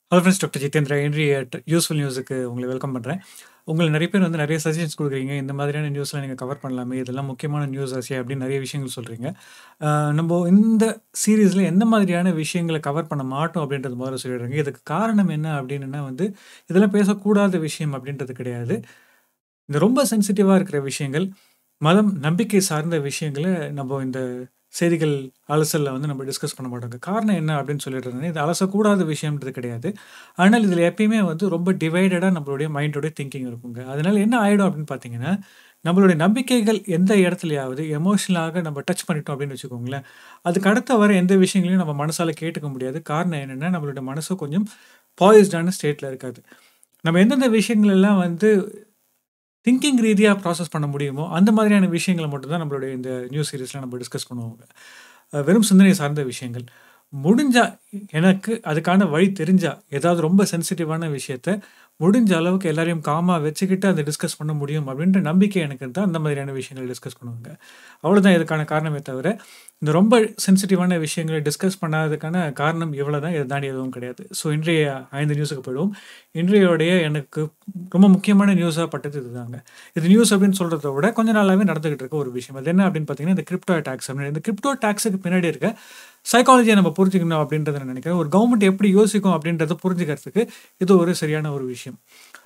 Hello friends doctor Jitendra இன்றைய useful நியூஸுக்கு உங்களை welcome பண்ணுறேன் உங்களுக்கு நிறைய பேர் வந்து நிறைய சஜஷன்ஸ் கொடுக்குறீங்க இந்த மாதிரியான நியூஸ்லாம் நீங்கள் கவர் பண்ணலாமே இதெல்லாம் முக்கியமான நியூஸ் ஆச்சு அப்படின்னு நிறைய விஷயங்கள் சொல்கிறீங்க நம்ம இந்த சீரீஸில் எந்த மாதிரியான விஷயங்களை கவர் பண்ண மாட்டோம் அப்படின்றது முதல்ல சொல்லிடுறேங்க இதுக்கு காரணம் என்ன அப்படின்னா வந்து இதெல்லாம் பேசக்கூடாத விஷயம் அப்படின்றது கிடையாது இந்த ரொம்ப சென்சிட்டிவாக இருக்கிற விஷயங்கள் மதம் நம்பிக்கை சார்ந்த விஷயங்களை நம்ம இந்த செய்திகள் அலசலில் வந்து நம்ம டிஸ்கஸ் பண்ண மாட்டோங்க காரணம் என்ன அப்படின்னு சொல்லிட்டு இது அலசக்கூடாத விஷயம்ன்றது கிடையாது ஆனால் இதில் எப்பயுமே வந்து ரொம்ப டிவைடடாக நம்மளுடைய மைண்டோடைய திங்கிங் இருக்குங்க அதனால என்ன ஆகிடும் அப்படின்னு பார்த்தீங்கன்னா நம்மளுடைய நம்பிக்கைகள் எந்த இடத்துலையாவது எமோஷனலாக நம்ம டச் பண்ணிட்டோம் அப்படின்னு வச்சுக்கோங்களேன் அதுக்கு அடுத்த வர எந்த விஷயங்களையும் நம்ம மனசால் கேட்டுக்க முடியாது காரணம் என்னென்னா நம்மளுடைய மனசு கொஞ்சம் பாய்ஸ்டான ஸ்டேட்டில் இருக்காது நம்ம எந்தெந்த விஷயங்கள் எல்லாம் வந்து திங்கிங் ரீதியாக ப்ராசஸ் பண்ண முடியுமோ அந்த மாதிரியான விஷயங்களை மட்டும்தான் நம்மளுடைய இந்த நியூஸ் சீரீஸில் நம்ம டிஸ்கஸ் பண்ணுவோங்க வெறும் சிந்தனை சார்ந்த விஷயங்கள் முடிஞ்சா எனக்கு அதுக்கான வழி தெரிஞ்சா ஏதாவது ரொம்ப சென்சிட்டிவான விஷயத்த முடிஞ்ச அளவுக்கு எல்லாரையும் காமாக வச்சுக்கிட்டு அதை டிஸ்கஸ் பண்ண முடியும் அப்படின்ற நம்பிக்கை எனக்கு தான் அந்த மாதிரியான விஷயங்களை டிஸ்கஸ் பண்ணுவாங்க அவ்வளோதான் இதுக்கான காரணமே தவிர இந்த ரொம்ப சென்சிட்டிவான விஷயங்களை டிஸ்கஸ் பண்ணாததுக்கான காரணம் இவ்வளோ தான் இதை தாண்டி எதுவும் கிடையாது ஸோ இன்றைய ஐந்து நியூஸுக்கு போயிடுவோம் இன்றையோடைய எனக்கு ரொம்ப முக்கியமான நியூஸாக பட்டது இதுதாங்க இது நியூஸ் அப்படின்னு சொல்கிறத விட கொஞ்ச நாளாகவே நடந்துகிட்டு இருக்க ஒரு விஷயம் அது என்ன அப்படின்னு பார்த்தீங்கன்னா இந்த கிரிப்டோ டேக்ஸ் அப்படின்னு இந்த கிரிப்டோ டேக்ஸுக்கு பின்னாடி இருக்க சைக்காலஜியை நம்ம புரிஞ்சுக்கணும் அப்படின்றத நான் நினைக்கிறேன் ஒரு கவர்மெண்ட் எப்படி யோசிக்கும் அப்படின்றத புரிஞ்சுக்கிறதுக்கு இது ஒரு சரியான ஒரு விஷயம்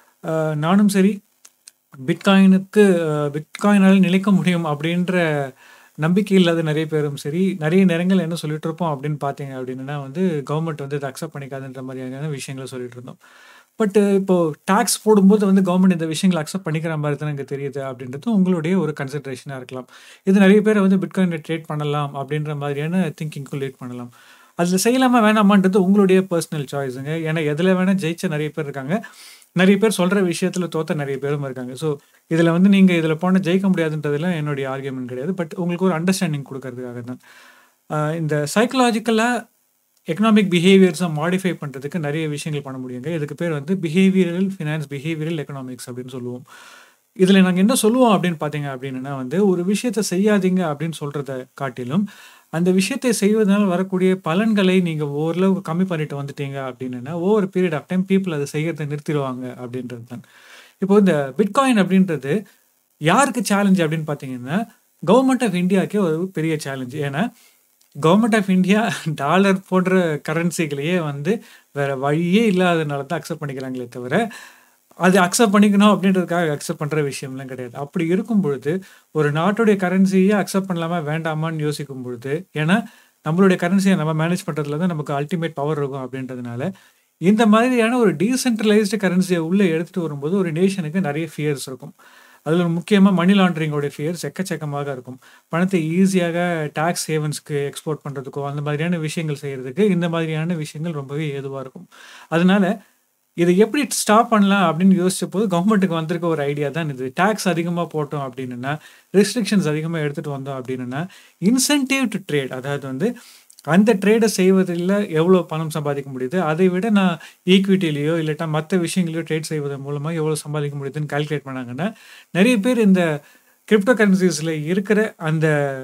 நானும் சரி பிட்காயினுக்கு பிட்காயினால் நிலைக்க முடியும் அப்படின்ற நம்பிக்கை இல்லாத நிறைய பேரும் சரி நிறைய நேரங்கள் என்ன சொல்லிட்டு இருப்போம் அப்படின்னு பார்த்தீங்க அப்படின்னா வந்து கவர்மெண்ட் வந்து இதை அக்செப்ட் பண்ணிக்காதுன்ற மாதிரியான விஷயங்களை சொல்லிட்டு இருந்தோம் பட் இப்போ டேக்ஸ் போடும்போது வந்து கவர்மெண்ட் இந்த விஷயங்களை அக்செப்ட் பண்ணிக்கிற மாதிரி தான் எனக்கு தெரியுது அப்படின்றது உங்களுடைய ஒரு கன்சிடரேஷனாக இருக்கலாம் இது நிறைய பேரை வந்து பிட்காயினை ட்ரேட் பண்ணலாம் அப்படின்ற மாதிரியான திங்கிங்க்கும் லேட் பண்ணலாம் அதில் செய்யலாமா வேணாமான்றது உங்களுடைய பர்சனல் சாய்ஸுங்க ஏன்னா எதில் வேணால் ஜெயிச்ச நிறைய பேர் இருக்காங்க நிறைய பேர் சொல்கிற விஷயத்தில் தோத்த நிறைய பேரும் இருக்காங்க ஸோ இதில் வந்து நீங்கள் இதில் போனால் ஜெயிக்க முடியாதுன்றதுலாம் என்னுடைய ஆர்கியூமெண்ட் கிடையாது பட் உங்களுக்கு ஒரு அண்டர்ஸ்டாண்டிங் கொடுக்கறதுக்காக தான் இந்த சைக்கலாஜிக்கலாக எக்கனாமிக் பிஹேவியர்ஸை மாடிஃபை பண்ணுறதுக்கு நிறைய விஷயங்கள் பண்ண முடியுங்க இதுக்கு பேர் வந்து பிஹேவியரல் ஃபினான்ஸ் பிஹேவியரல் எக்கனாமிக்ஸ் அப்படின்னு சொல்லுவோம் இதில் நாங்கள் என்ன சொல்லுவோம் அப்படின்னு பார்த்தீங்க அப்படின்னா வந்து ஒரு விஷயத்தை செய்யாதீங்க அப்படின்னு சொல்கிறத காட்டிலும் அந்த விஷயத்தை செய்வதனால் வரக்கூடிய பலன்களை நீங்கள் ஓரளவுக்கு கம்மி பண்ணிட்டு வந்துட்டீங்க அப்படின்னா ஒவ்வொரு பீரியட் ஆஃப் டைம் பீப்புள் அதை செய்யறதை நிறுத்திடுவாங்க அப்படின்றது தான் இப்போ இந்த பிட்காயின் அப்படின்றது யாருக்கு சேலஞ்ச் அப்படின்னு பார்த்தீங்கன்னா கவர்மெண்ட் ஆஃப் இந்தியாவுக்கே ஒரு பெரிய சேலஞ்ச் ஏன்னா கவர்மெண்ட் ஆஃப் இந்தியா டாலர் போன்ற கரன்சிகளையே வந்து வேற வழியே இல்லாதனால தான் அக்செப்ட் பண்ணிக்கிறாங்களே தவிர அது அக்செப்ட் பண்ணிக்கணும் அப்படின்றதுக்காக அக்செப்ட் பண்ணுற விஷயம்லாம் கிடையாது அப்படி இருக்கும் பொழுது ஒரு நாட்டுடைய கரன்சியை அக்செப்ட் பண்ணலாமா வேண்டாமான்னு யோசிக்கும் பொழுது ஏன்னா நம்மளுடைய கரன்சியை நம்ம மேனேஜ் பண்ணுறதுல தான் நமக்கு அல்டிமேட் பவர் இருக்கும் அப்படின்றதுனால இந்த மாதிரியான ஒரு டீசென்ட்ரலைஸ்டு கரன்சியை உள்ளே எடுத்துகிட்டு வரும்போது ஒரு நேஷனுக்கு நிறைய ஃபியர்ஸ் இருக்கும் அதில் முக்கியமாக மணி லாண்ட்ரிங்கோட ஃபியர்ஸ் எக்கச்சக்கமாக இருக்கும் பணத்தை ஈஸியாக டேக்ஸ் சேவன்ஸ்க்கு எக்ஸ்போர்ட் பண்ணுறதுக்கோ அந்த மாதிரியான விஷயங்கள் செய்கிறதுக்கு இந்த மாதிரியான விஷயங்கள் ரொம்பவே ஏதுவாக இருக்கும் அதனால இதை எப்படி ஸ்டாப் பண்ணலாம் அப்படின்னு யோசிச்ச போது கவர்மெண்ட்டுக்கு வந்திருக்க ஒரு ஐடியா தான் இது டேக்ஸ் அதிகமாக போட்டோம் அப்படின்னா ரெஸ்ட்ரிக்ஷன்ஸ் அதிகமாக எடுத்துகிட்டு வந்தோம் அப்படின்னா இன்சென்டிவ் டு ட்ரேட் அதாவது வந்து அந்த ட்ரேடை செய்வதில் எவ்வளோ பணம் சம்பாதிக்க முடியுது அதை விட நான் ஈக்விட்டிலேயோ இல்லாட்டா மற்ற விஷயங்களையோ ட்ரேட் செய்வதன் மூலமாக எவ்வளோ சம்பாதிக்க முடியுதுன்னு கால்குலேட் பண்ணாங்கன்னா நிறைய பேர் இந்த கிரிப்டோ கரன்சிஸில் இருக்கிற அந்த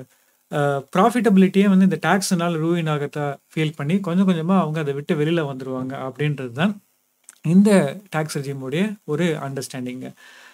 ப்ராஃபிட்டபிலிட்டியே வந்து இந்த டேக்ஸ்னால் ரூயின் ஆகத்தான் ஃபீல் பண்ணி கொஞ்சம் கொஞ்சமாக அவங்க அதை விட்டு வெளியில் வந்துடுவாங்க அப்படின்றது தான் இந்த டேக்ஸ் ரெஜிமுடைய ஒரு அண்டர்ஸ்டாண்டிங்கு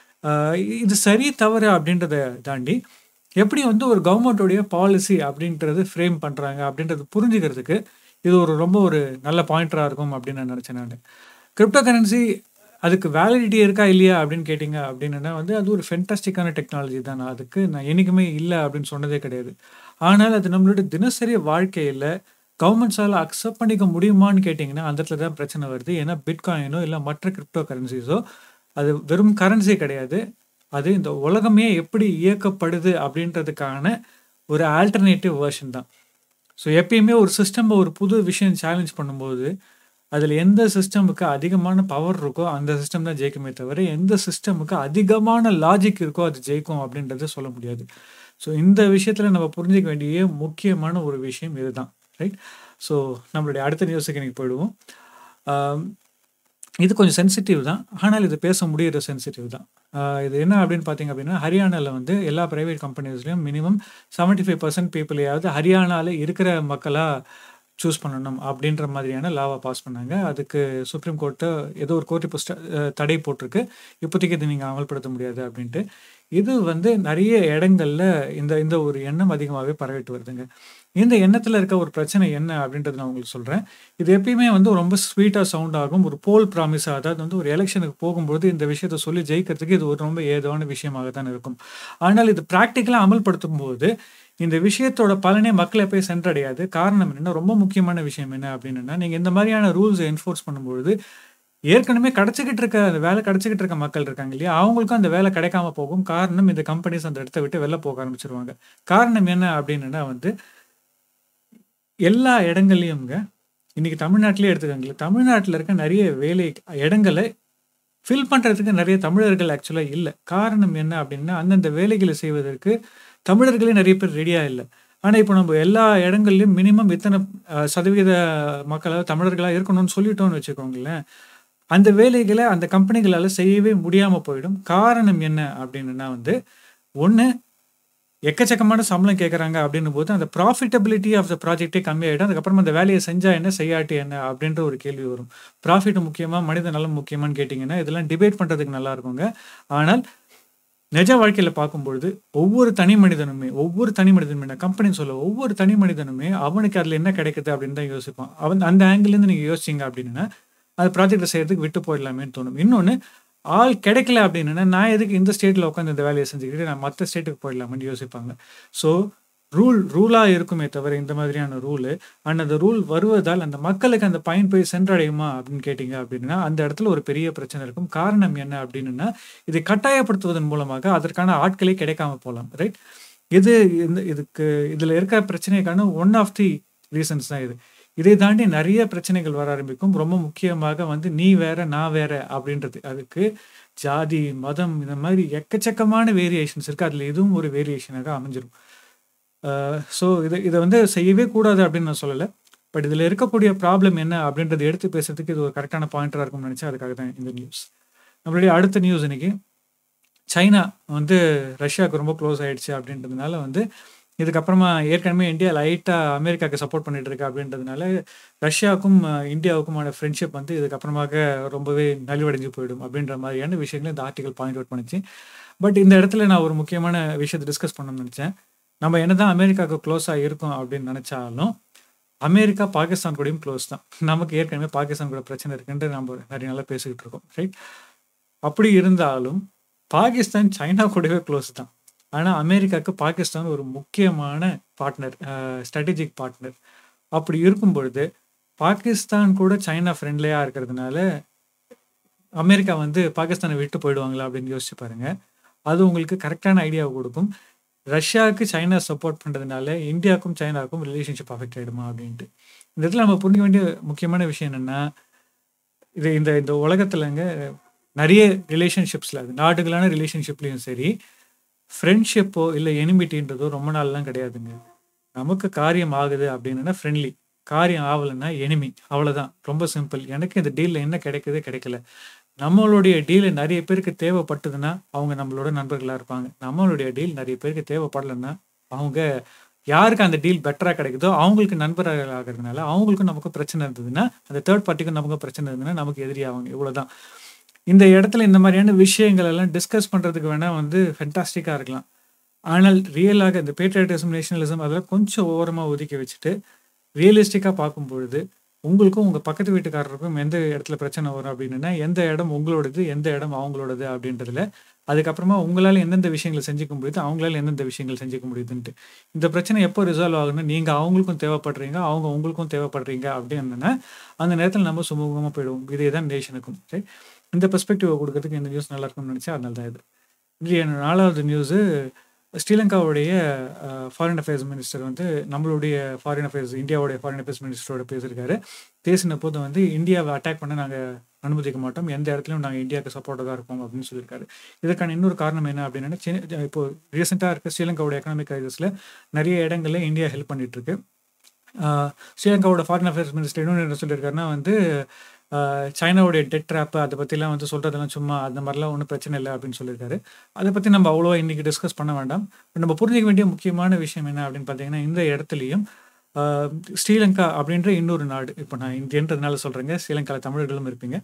இது சரி தவறு அப்படின்றத தாண்டி எப்படி வந்து ஒரு கவர்மெண்ட்டோடைய பாலிசி அப்படின்றது ஃப்ரேம் பண்ணுறாங்க அப்படின்றது புரிஞ்சுக்கிறதுக்கு இது ஒரு ரொம்ப ஒரு நல்ல பாயிண்டராக இருக்கும் அப்படின்னு நான் நினச்சேன் நான் கிரிப்டோ கரன்சி அதுக்கு வேலிடிட்டி இருக்கா இல்லையா அப்படின்னு கேட்டிங்க அப்படின்னா வந்து அது ஒரு ஃபென்டாஸ்டிக்கான டெக்னாலஜி தான் நான் அதுக்கு நான் என்றைக்குமே இல்லை அப்படின்னு சொன்னதே கிடையாது ஆனால் அது நம்மளோட தினசரி வாழ்க்கையில் கவர்மெண்ட்ஸால் அக்செப்ட் பண்ணிக்க முடியுமான்னு கேட்டிங்கன்னா அந்த இடத்துல தான் பிரச்சனை வருது ஏன்னா பிட்காயினோ இல்லை மற்ற கிரிப்டோ கரன்சிஸோ அது வெறும் கரன்சி கிடையாது அது இந்த உலகமே எப்படி இயக்கப்படுது அப்படின்றதுக்கான ஒரு ஆல்டர்னேட்டிவ் வேர்ஷன் தான் ஸோ எப்பயுமே ஒரு சிஸ்டம் ஒரு புது விஷயம் சேலஞ்ச் பண்ணும்போது அதில் எந்த சிஸ்டமுக்கு அதிகமான பவர் இருக்கோ அந்த சிஸ்டம் தான் ஜெயிக்குமே தவிர எந்த சிஸ்டமுக்கு அதிகமான லாஜிக் இருக்கோ அது ஜெயிக்கும் அப்படின்றத சொல்ல முடியாது ஸோ இந்த விஷயத்தில் நம்ம புரிஞ்சிக்க வேண்டிய முக்கியமான ஒரு விஷயம் இதுதான் ரைட் ஸோ நம்மளுடைய அடுத்த நியூஸுக்கு எனக்கு போயிடுவோம் இது கொஞ்சம் சென்சிட்டிவ் தான் ஆனால் இது பேச முடியிற சென்சிட்டிவ் தான் இது என்ன அப்படின்னு பார்த்தீங்க அப்படின்னா ஹரியானாவில் வந்து எல்லா ப்ரைவேட் கம்பெனிஸ்லையும் மினிமம் செவன்ட்டி ஃபைவ் பர்சன்ட் பீப்புளையாவது ஹரியானாவில் இருக்கிற மக்களாக சூஸ் பண்ணணும் அப்படின்ற மாதிரியான லாவை பாஸ் பண்ணாங்க அதுக்கு சுப்ரீம் கோர்ட்டு ஏதோ ஒரு கோர்ட் இப்போ ஸ்ட- அஹ் தடை போட்டிருக்கு இப்போதைக்கு இது நீங்கள் அமல்படுத்த முடியாது அப்படின்ட்டு இது வந்து நிறைய இடங்கள்ல இந்த இந்த ஒரு எண்ணம் அதிகமாகவே பரவிட்டு வருதுங்க இந்த எண்ணத்தில் இருக்க ஒரு பிரச்சனை என்ன அப்படின்றத நான் உங்களுக்கு சொல்கிறேன் இது எப்பயுமே வந்து ரொம்ப ஸ்வீட்டாக சவுண்ட் ஆகும் ஒரு போல் ப்ராமிஸாக அதாவது வந்து ஒரு எலெக்ஷனுக்கு போகும்போது இந்த விஷயத்த சொல்லி ஜெயிக்கிறதுக்கு இது ஒரு ரொம்ப ஏதுவான விஷயமாக தான் இருக்கும் ஆனால் இது ப்ராக்டிக்கலாக அமல்படுத்தும் போது இந்த விஷயத்தோட பலனே மக்களை போய் சென்றடையாது காரணம் என்னன்னா ரொம்ப முக்கியமான விஷயம் என்ன அப்படின்னா நீங்கள் இந்த மாதிரியான ரூல்ஸை என்ஃபோர்ஸ் பண்ணும்பொழுது ஏற்கனவே கிடைச்சிக்கிட்டு இருக்க அந்த வேலை கிடைச்சிக்கிட்டு இருக்க மக்கள் இருக்காங்க இல்லையா அவங்களுக்கும் அந்த வேலை கிடைக்காம போகும் காரணம் இந்த கம்பெனிஸ் அந்த இடத்த விட்டு வெளில போக ஆரம்பிச்சிருவாங்க காரணம் என்ன அப்படின்னா வந்து எல்லா இடங்கள்லையும்ங்க இன்னைக்கு தமிழ்நாட்டிலே எடுத்துக்கோங்களேன் தமிழ்நாட்டில் இருக்க நிறைய வேலை இடங்களை ஃபில் பண்ணுறதுக்கு நிறைய தமிழர்கள் ஆக்சுவலாக இல்லை காரணம் என்ன அப்படின்னா அந்தந்த வேலைகளை செய்வதற்கு தமிழர்களே நிறைய பேர் ரெடியாக இல்லை ஆனால் இப்போ நம்ம எல்லா இடங்கள்லையும் மினிமம் இத்தனை அஹ், சதவீத மக்களாக தமிழர்களாக இருக்கணும்னு சொல்லிட்டோம்னு வச்சுக்கோங்களேன் அந்த வேலைகளை அந்த கம்பெனிகளால் செய்யவே முடியாமல் போயிடும் காரணம் என்ன அப்படின்னா வந்து ஒன்று எக்கச்சக்கமான சம்பளம் கேட்குறாங்க அப்படின்னும் போது அந்த ப்ராஃபிட்டபிலிட்டி ஆஃப் த ப்ராஜெக்டே கம்மியாயிடும் அதுக்கப்புறம் அந்த வேலையை செஞ்சா என்ன செய்யாட்டி என்ன அப்படின்ற ஒரு கேள்வி வரும் ப்ராஃபிட் முக்கியமா மனித நலம் முக்கியமான்னு கேட்டிங்கன்னா இதெல்லாம் டிபேட் பண்ணுறதுக்கு நல்லா இருக்குங்க ஆனால் நிஜ வாழ்க்கையில் பார்க்கும்பொழுது ஒவ்வொரு தனி மனிதனுமே ஒவ்வொரு தனி மனிதனுமே கம்பெனி சொல்ல ஒவ்வொரு தனி மனிதனுமே அவனுக்கு அதில் என்ன கிடைக்குது அப்படின்னு தான் யோசிப்பான் அவன் அந்த ஆங்கிலேருந்து நீங்கள் யோசிச்சிங்க அப்படின்னா அது ப்ராஜெக்டை செய்யறதுக்கு விட்டு போயிடலாமேன்னு தோணும் இன்னொன்று ஆள் கிடைக்கல அப்படின்னா நான் எதுக்கு இந்த ஸ்டேட்டில் உட்காந்து இந்த வேலையை செஞ்சுக்கிட்டு நான் மற்ற ஸ்டேட்டுக்கு போயிடலாமேன்னு யோசிப்பாங்க ஸோ ரூல் ரூலாக இருக்குமே தவிர இந்த மாதிரியான ரூலு அண்ட் அந்த ரூல் வருவதால் அந்த மக்களுக்கு அந்த பயன் போய் சென்றடையுமா அப்படின்னு கேட்டிங்க அப்படின்னா அந்த இடத்துல ஒரு பெரிய பிரச்சனை இருக்கும் காரணம் என்ன அப்படின்னா இதை கட்டாயப்படுத்துவதன் மூலமாக அதற்கான ஆட்களே கிடைக்காம போகலாம் ரைட் இது இந்த இதுக்கு இதில் இருக்கிற பிரச்சனைக்கான ஒன் ஆஃப் தி ரீசன்ஸ் தான் இது இதை தாண்டி நிறைய பிரச்சனைகள் வர ஆரம்பிக்கும் ரொம்ப முக்கியமாக வந்து நீ வேற நான் வேற அப்படின்றது அதுக்கு ஜாதி மதம் இந்த மாதிரி எக்கச்சக்கமான வேரியேஷன்ஸ் இருக்குது அதில் இதுவும் ஒரு வேரியேஷனாக அமைஞ்சிரும் ஸோ இதை இதை வந்து செய்யவே கூடாது அப்படின்னு நான் சொல்லலை பட் இதில் இருக்கக்கூடிய ப்ராப்ளம் என்ன அப்படின்றத எடுத்து பேசுறதுக்கு இது ஒரு கரெக்டான பாயிண்டராக இருக்கும்னு நினச்சா அதுக்காக தான் இந்த நியூஸ் நம்மளுடைய அடுத்த நியூஸ் இன்னைக்கு சைனா வந்து ரஷ்யாவுக்கு ரொம்ப க்ளோஸ் ஆயிடுச்சு அப்படின்றதுனால வந்து இதுக்கப்புறமா ஏற்கனவே இந்தியா லைட்டாக அமெரிக்காவுக்கு சப்போர்ட் பண்ணிட்டு இருக்கு அப்படின்றதுனால ரஷ்யாவுக்கும் அஹ், இந்தியாவுக்குமான ஃப்ரெண்ட்ஷிப் வந்து இதுக்கப்புறமாக ரொம்பவே நலிவடைஞ்சு போயிடும் அப்படின்ற மாதிரியான விஷயங்களை இந்த ஆர்டிகல் பாயிண்ட் அவுட் பண்ணுச்சு பட் இந்த இடத்துல நான் ஒரு முக்கியமான விஷயத்தை டிஸ்கஸ் பண்ணணும்னு நினச்சேன் நம்ம என்னதான் அமெரிக்காவுக்கு க்ளோஸாக இருக்கும் அப்படின்னு நினச்சாலும் அமெரிக்கா பாகிஸ்தான் கூடயும் க்ளோஸ் தான் நமக்கு ஏற்கனவே பாகிஸ்தான் கூட பிரச்சனை இருக்குன்ட்டு நம்ம நிறைய நாளாக பேசிக்கிட்டு இருக்கோம் ரைட் அப்படி இருந்தாலும் பாகிஸ்தான் சைனா கூடவே க்ளோஸ் தான் ஆனால் அமெரிக்காவுக்கு பாகிஸ்தான் ஒரு முக்கியமான பார்ட்னர் ஸ்ட்ராட்டஜிக் பார்ட்னர் அப்படி இருக்கும் பொழுது பாகிஸ்தான் கூட சைனா ஃப்ரெண்ட்லியாக இருக்கிறதுனால அமெரிக்கா வந்து பாகிஸ்தானை விட்டு போயிடுவாங்களா அப்படின்னு யோசிச்சு பாருங்க அது உங்களுக்கு கரெக்டான ஐடியாவை கொடுக்கும் ரஷ்யாவுக்கு சைனா சப்போர்ட் பண்ணுறதுனால இந்தியாவுக்கும் சைனாவுக்கும் ரிலேஷன்ஷிப் அஃபெக்ட் ஆகிடுமா அப்படின்ட்டு இந்த இடத்துல நம்ம புரிஞ்சுக்க வேண்டிய முக்கியமான விஷயம் என்னென்னா இது இந்த இந்த உலகத்துலங்க நிறைய ரிலேஷன்ஷிப்ஸில் அது நாடுகளான ரிலேஷன்ஷிப்லேயும் சரி ஃப்ரெண்ட்ஷிப்போ இல்லை எனிமிட்டின்றதோ ரொம்ப நாள்லாம் கிடையாதுங்க நமக்கு காரியம் ஆகுது அப்படின்னா ஃப்ரெண்ட்லி காரியம் ஆகலைன்னா எனிமி அவ்வளோதான் ரொம்ப சிம்பிள் எனக்கு இந்த டீலில் என்ன கிடைக்குது கிடைக்கல நம்மளுடைய டீல் நிறைய பேருக்கு தேவைப்பட்டதுன்னா அவங்க நம்மளோட நண்பர்களாக இருப்பாங்க நம்மளுடைய டீல் நிறைய பேருக்கு தேவைப்படலைன்னா அவங்க யாருக்கு அந்த டீல் பெட்டராக கிடைக்குதோ அவங்களுக்கு நண்பர்கள் ஆகிறதுனால அவங்களுக்கும் நமக்கு பிரச்சனை இருந்ததுன்னா அந்த தேர்ட் பார்ட்டிக்கும் நமக்கு பிரச்சனை இருந்ததுன்னா நமக்கு எதிரி ஆவாங்க இவ்வளோதான் இந்த இடத்துல இந்த மாதிரியான விஷயங்கள் எல்லாம் டிஸ்கஸ் பண்ணுறதுக்கு வேணால் வந்து ஃபென்டாஸ்டிக்காக இருக்கலாம் ஆனால் ரியலாக இந்த பேட்ரியட்டிசம் நேஷனலிசம் அதெல்லாம் கொஞ்சம் ஓரமாக ஒதுக்கி வச்சுட்டு ரியலிஸ்டிக்காக பார்க்கும் பொழுது உங்களுக்கும் உங்கள் பக்கத்து வீட்டுக்காரருக்கும் எந்த இடத்துல பிரச்சனை வரும் அப்படின்னா எந்த இடம் உங்களோடது எந்த இடம் அவங்களோடது அப்படின்றதுல அதுக்கப்புறமா உங்களால் எந்தெந்த விஷயங்களை செஞ்சுக்க முடியுது அவங்களால எந்தெந்த விஷயங்கள் செஞ்சுக்க முடியுதுன்ட்டு இந்த பிரச்சனை எப்போ ரிசால்வ் ஆகுதுன்னா நீங்கள் அவங்களுக்கும் தேவைப்படுறீங்க அவங்க உங்களுக்கும் தேவைப்படுறீங்க அப்படின்னா அந்த நேரத்தில் நம்ம சுமூகமாக போயிடுவோம் இதே தான் நேஷனுக்கும் சரி இந்த பெர்ஸ்பெக்டிவை கொடுக்கறதுக்கு இந்த நியூஸ் நல்லா இருக்கும்னு நினச்சா அதனால தான் இது இன்றைய நாலாவது நியூஸு ஸ்ரீலங்காவுடைய ஃபாரின் அஃபேர்ஸ் மினிஸ்டர் வந்து நம்மளுடைய ஃபாரின் அஃபேர்ஸ் இந்தியாவுடைய ஃபாரின் அஃபேர்ஸ் மினிஸ்டரோட பேசியிருக்காரு பேசின போது வந்து இந்தியாவை அட்டாக் பண்ண நாங்கள் அனுமதிக்க மாட்டோம் எந்த இடத்துலையும் நாங்கள் இந்தியாவுக்கு சப்போர்ட்டாக தான் இருப்போம் அப்படின்னு சொல்லியிருக்காரு இதற்கான இன்னொரு காரணம் என்ன அப்படின்னா சின்ன இப்போ ரீசெண்டாக இருக்க ஸ்ரீலங்காவோட எக்கனாமிக் கிரைசிஸில் நிறைய இடங்களில் இந்தியா ஹெல்ப் பண்ணிட்டு இருக்கு ஸ்ரீலங்காவோட ஃபாரின் அஃபேர்ஸ் மினிஸ்டர் இன்னொன்று என்ன சொல்லியிருக்காருன்னா வந்து சைனாவுடைய டெட் ட்ராப்பு அதை பற்றிலாம் வந்து சொல்கிறதெல்லாம் சும்மா அந்த மாதிரிலாம் ஒன்றும் பிரச்சனை இல்லை அப்படின்னு சொல்லியிருக்காரு அதை பற்றி நம்ம அவ்வளோவா இன்றைக்கி டிஸ்கஸ் பண்ண வேண்டாம் நம்ம புரிஞ்சிக்க வேண்டிய முக்கியமான விஷயம் என்ன அப்படின்னு பார்த்தீங்கன்னா இந்த இடத்துலையும் அ ஸ்ரீலங்கா அப்படின்ற இன்னொரு நாடு. இப்ப நான் இந்தியன்றதுனால சொல்றேங்க. ஸ்ரீலங்கால தமிழர்களும் இருப்பீங்க.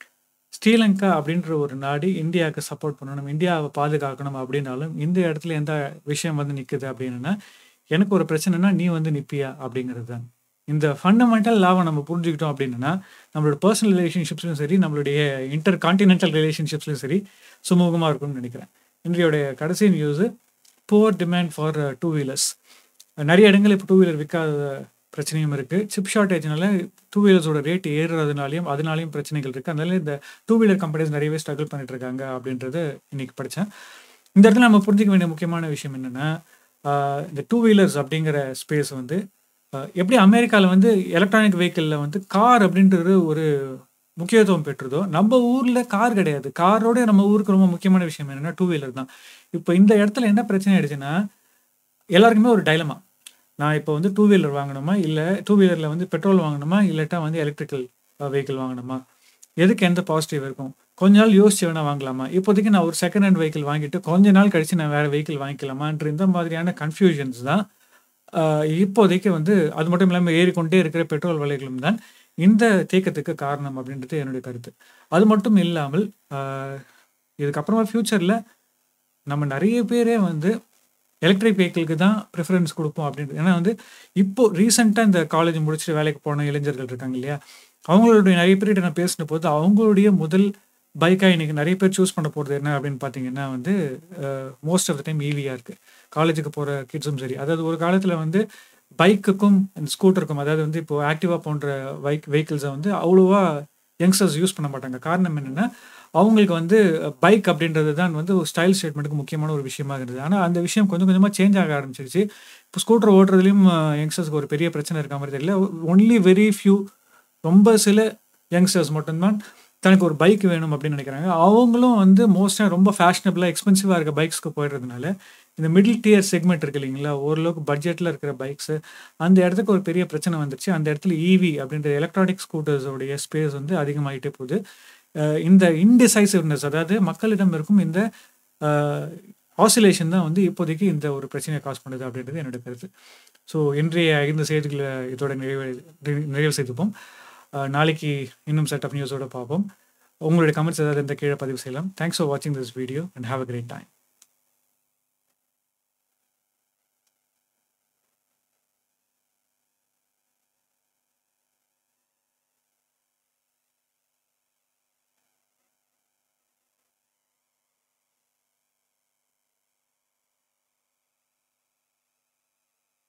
ஸ்ரீலங்கா அப்படின்ற ஒரு நாடு இந்தியாவுக்கு சப்போர்ட் பண்ணணும், இந்தியாவ பாதுகாக்கணும் அப்படின்னாலும், இந்த இடத்துல எந்த விஷயம் வந்து நிக்குது அப்படின்னன்னா, எனக்கு ஒரு பிரச்சனைன்னா, நீ வந்து நிப்பியா? அப்படிங்கிறது தான். இந்த ஃபண்டமெண்டல் லாவ நம்ம புரிஞ்சுக்கிட்டோம் அப்படின்னன்னா, நம்மளோட பெர்சனல் ரிலேஷன்ஷிப்ஸ்லயும் சரி, நம்மளுடைய இன்டர் கான்டினென்டல் ரிலேஷன்ஷிப்ஸ்லயும் சரி, சுமூகமா இருக்கும்னு நெனைக்கிறேன். இன்றையோடைய கடைசி news poor demand for two wheelers. நெறைய இடங்கள்ல இப்ப டூ வீலர் விக்காத பிரச்சனையும் இருக்கு. சிப் ஷார்டேஜ்னால டூ வீலர்ஸோட ரேட் ஏறுறதுனாலயும், அதனாலயும் பிரச்சனைகள் இருக்கு. அதனால இந்த டூ வீலர் கம்பெனிஸ் நெறையவே ஸ்ட்ரகிள் பண்ணிட்டு இருக்காங்க அப்படின்றது இன்னைக்கு படிச்சேன். இந்த இடத்துல நம்ம புரிஞ்சுக்க வேண்டிய முக்கியமான விஷயம் என்னன்னா, அ இந்த டூ வீலர்ஸ் அப்படிங்கிற ஸ்பேஸ் வந்து அ எப்படி அமெரிக்கால வந்து எலக்ட்ரானிக் வெஹிக்கிள்ல வந்து கார் அப்படின்றது ஒரு முக்கியத்துவம் பெற்றதோ, நம்ம ஊர்ல கார் கிடையாது. காரோட நம்ம ஊருக்கு ரொம்ப முக்கியமான விஷயம் என்னன்னா, டூ வீலர் தான். இப்ப இந்த இடத்துல என்ன பிரச்சனை ஆயிடுச்சுன்னா, எல்லாருக்குமே ஒரு டைலமா. நான் இப்ப வந்து டூ வீலர் வாங்கணுமா? இல்ல டூ வீலர்ல வந்து பெட்ரோல் வாங்கணுமா? இல்லாட்டா வந்து எலக்ட்ரிக்கல் அ வெஹிக்கிள் வாங்கணுமா? எதுக்கு எந்த பாசிட்டிவ் இருக்கும்? கொஞ்ச நாள் யோசிச்சு வேணா வாங்கலாமா? இப்போதைக்கு நான் ஒரு செகண்ட் ஹேண்ட் வெஹிக்கிள் வாங்கிட்டு, கொஞ்ச நாள் கழிச்சு நான் வேற வெஹிக்கிள் வாங்கிக்கலாமான்ற இந்த மாதிரியான கன்ஃப்யூஷன்ஸ் தான் அ இப்போதைக்கு வந்து அது மட்டும் இல்லாம ஏறிக்கொண்டே இருக்கிற பெட்ரோல் விலைகளும் தான் இந்த தேக்கத்துக்கு காரணம் அப்படின்றது என்னுடைய கருத்து. அது மட்டும் இல்லாமல், அ இதுக்கப்புறமா ஃபியூச்சர்ல நம்ம நெறைய பேரே வந்து எலக்ட்ரிக் வெஹிக்கிள்க்கு தான் பிரிஃபரன்ஸ் குடுப்போம் அப்படின்றது. ஏன்னா வந்து இப்போ ரீசென்ட்டா இந்த காலேஜ் முடிச்சுட்டு வேலைக்கு போன இளைஞர்கள் இருக்காங்க இல்லையா? அவங்களுடைய நெறைய பேர்கிட்ட நான் பேசினபோது, அவங்களுடைய முதல் பைக்கா இன்னைக்கு நெறைய பேர் சூஸ் பண்ண போறது என்ன அப்படின்னு பார்த்தீங்கன்னா வந்து, uh most of the time ஈவியா இருக்கு. காலேஜுக்கு போற கிட்ஸும் சரி. அதாவது ஒரு காலத்துல வந்து பைக்குக்கும், அண்ட் ஸ்கூட்டருக்கும் அதாவது வந்து இப்போ ஆக்டிவா போன்ற வைக் வெஹிக்கிள்ஸ வந்து அவ்வளவா யங்ஸ்டர்ஸ் யூஸ் பண்ண மாட்டாங்க. காரணம் என்னன்னா, அவங்களுக்கு வந்து பைக் அப்படின்றது தான் வந்து ஒரு ஸ்டைல் ஸ்டேட்மெண்ட்க்கு முக்கியமான ஒரு விஷயமா இருந்தது. ஆனா அந்த விஷயம் கொஞ்சம் கொஞ்சமா சேஞ்ச் ஆக ஆரம்பிச்சிருச்சு. இப்போ ஸ்கூட்டர் ஓட்டுறதுலயும் யங்ஸ்டர்ஸ்க்கு ஒரு பெரிய பிரச்சனை இருக்கா மாரி தெரியல. ஒன்லி வெரி ஃபியூ ரொம்ப சில யங்ஸ்டர்ஸ் மட்டும் தான் தனக்கு ஒரு பைக் வேணும் அப்படின்னு நெனைக்கிறாங்க. அவங்களும் வந்து மோஸ்ட்டா ரொம்ப ஃபேஷனபிளா எக்ஸ்பென்சிவா இருக்க பைக்ஸ்க்கு போயிடுறதுனால, இந்த மிடில் டியர் செக்மெண்ட் இருக்கு இல்லைங்களா? ஓரளவுக்கு பட்ஜெட்ல இருக்கிற பைக்ஸு, அந்த இடத்துக்கு ஒரு பெரிய பிரச்சனை வந்துருச்சு. அந்த இடத்துல ஈவி அப்படின்ற எலக்ட்ரானிக் ஸ்கூட்டர்ஸ் உடைய ஸ்பேஸ் வந்து அதிகமாயிட்டே போகுது. அ இந்த இன்டிசைசிவ்னஸ் அதாவது மக்களிடம் இருக்கும் இந்த அ ஆசிலேஷன் தான் வந்து இப்போதைக்கு இந்த ஒரு பிரச்சனைய காஸ் பண்ணுது அப்படின்றது என்னோட கருத்து. ஸோ இன்றைய 5 செய்திகள இதோட நிறைவு நிறைவு செய்துப்போம். அ நாளைக்கு இன்னும் செட் ஆஃப் நியூஸோட பார்ப்போம். உங்களுடைய கமெண்ட்ஸ் ஏதாவது இருந்தா கீழ பதிவு செய்யலாம். தேங்க்ஸ் ஃபார் வாட்சிங் this video and have a great time.